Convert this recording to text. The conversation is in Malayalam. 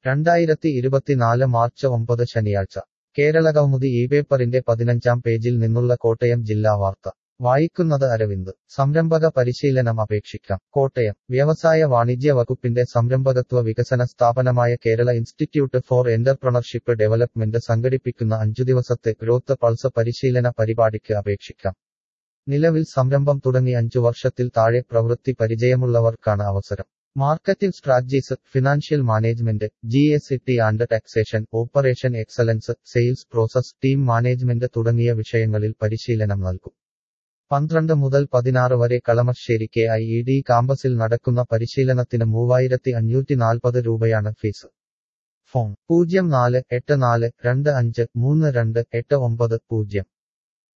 രണ്ടായിരത്തി ഇരുപത്തിനാല് മാർച്ച് ഒമ്പത് ശനിയാഴ്ച കേരളകൗമുദി ഈ പേപ്പറിന്റെ പതിനഞ്ചാം പേജിൽ നിന്നുള്ള കോട്ടയം ജില്ലാ വാർത്ത വായിക്കുന്നത് അരവിന്ദ് സംരംഭക പരിശീലനം അപേക്ഷിക്കാം കോട്ടയം വ്യവസായ വാണിജ്യ വകുപ്പിന്റെ സംരംഭകത്വ വികസന സ്ഥാപനമായ Kerala institute for entrepreneurship development സംഘടിപ്പിക്കുന്ന അഞ്ചു ദിവസത്തെ ഗ്രോത്ത് പൾസ് പരിശീലന പരിപാടിക്ക് അപേക്ഷിക്കാം നിലവിൽ സംരംഭം തുടങ്ങി അഞ്ചു വർഷത്തിൽ താഴെ പ്രവൃത്തി പരിചയമുള്ളവർക്കാണ് അവസരം marketing strategies financial management G S T and taxation operation excellence sales process team management തുടങ്ങിയ വിഷയങ്ങളിൽ പരിശീലനം നൽകും പന്ത്രണ്ട് മുതൽ പതിനാറ് വരെ Kalamassery K I E D കാമ്പസിൽ നടക്കുന്ന പരിശീലനത്തിന് മൂവായിരത്തി അഞ്ഞൂറ്റി നാൽപ്പത് രൂപയാണ് ഫീസ് ഫോൺ പൂജ്യം നാല് എട്ട് നാല് രണ്ട് അഞ്ച് മൂന്ന് രണ്ട് എട്ട് ഒമ്പത് പൂജ്യം